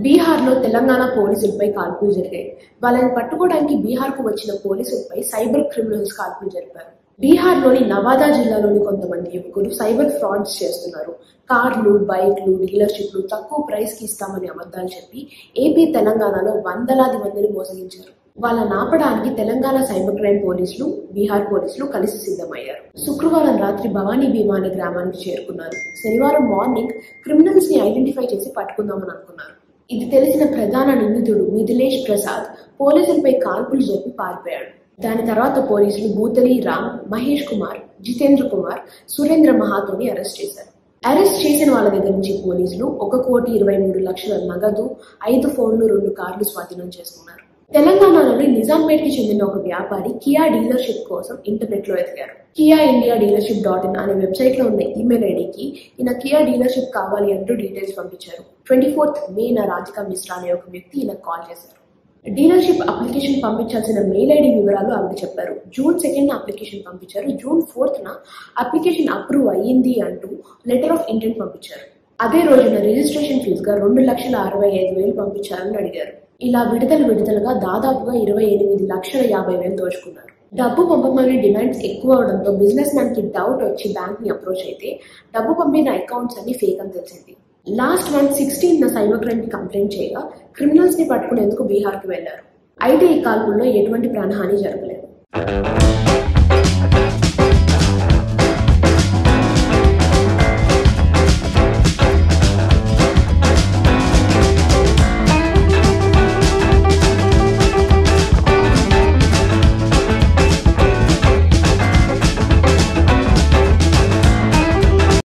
బీహార్లో తెలంగాణ పోలీసులపై కాల్పులు జరిగాయి వాళ్ళని పట్టుకోవడానికి బీహార్కు వచ్చిన పోలీసులపై సైబర్ క్రిమినల్స్ కాల్పులు జరిపారు బీహార్లోని నవాదా జిల్లాలోని కొంతమంది యువకులు సైబర్ ఫ్రాడ్స్ చేస్తున్నారు కార్లు బైక్లు డీలర్షిప్లు తక్కువ ప్రైస్కి ఇస్తామని అబద్ధాలు చెప్పి ఏపీ తెలంగాణలో వందలాది మందిని మోసగించారు వాళ్ళని ఆపడానికి తెలంగాణ సైబర్ క్రైమ్ పోలీసులు బీహార్ పోలీసులు కలిసి సిద్ధమయ్యారు శుక్రవారం రాత్రి భవానీ భీమా అనే గ్రామానికి చేరుకున్నారు శనివారం మార్నింగ్ క్రిమినల్స్ ని ఐడెంటిఫై చేసి పట్టుకుందామని అనుకున్నారు ఇది తెలిసిన ప్రధాన నిందితుడు మిథిలేష్ ప్రసాద్ పోలీసులపై కాల్పులు జరిపి పారిపోయాడు దాని తర్వాత పోలీసులు భూతలి రామ్ మహేష్ కుమార్ జితేంద్ర కుమార్ సురేంద్ర మహాతోని అరెస్ట్ చేశారు అరెస్ట్ చేసిన వాళ్ళ దగ్గర నుంచి పోలీసులు ఒక కోటి ఇరవై మూడు లక్షల నగదు ఐదు ఫోన్లు రెండు కార్లు స్వాధీనం చేసుకున్నారు తెలంగాణలోని నిజాంపేట్కి చెందిన ఒక వ్యాపారి కియా డీలర్షిప్ కోసం ఇంటర్నెట్ లో ఎదిగారు Kia India dealership dot in అనే వెబ్సైట్ లో ఉన్న ఈమెయిల్ ఐడికి ఈయన కియా డీలర్షిప్ కావాలి అంటూ డీటెయిల్స్ పంపించారు ట్వంటీ ఫోర్త్ మేన రాధికా మిశ్రా అనే ఒక వ్యక్తి ఈయనకు కాల్ చేశారు డీలర్షిప్ అప్లికేషన్ పంపించాల్సిన మెయిల్ ఐడి వివరాలు ఆవిడ చెప్పారు జూన్ సెకండ్ అప్లికేషన్ పంపించారు జూన్ ఫోర్త్ న అప్లికేషన్ అప్రూవ్ అయ్యింది అంటూ లెటర్ ఆఫ్ ఇంటెంట్ పంపించారు అదే రోజున రిజిస్ట్రేషన్ ఫీజుగా రెండు లక్షల అరవై ఐదు వేలు పంపించారని అడిగారు ఇలా విడుదల విడుదలగా దాదాపుగా ఇరవై ఎనిమిది లక్షల యాభై వేలు దోచుకున్నారు డబ్బు పంపమని డిమాండ్స్ ఎక్కువ అవడంతో బిజినెస్ మ్యాన్ కి డౌట్ వచ్చి బ్యాంక్ ని అప్రోచ్ అయితే డబ్బు పంపిన అకౌంట్స్ అన్ని ఫేక్ అని తెలిసింది లాస్ట్ మంత్ సిక్స్టీన్ న సైబర్ క్రైమ్ కి కంప్లైంట్ చేయగా క్రిమినల్స్ ని పట్టుకునేందుకు బీహార్ కి వెళ్లారు అయితే ఈ కాల్పుల్లో ఎటువంటి ప్రాణహాని జరగలేదు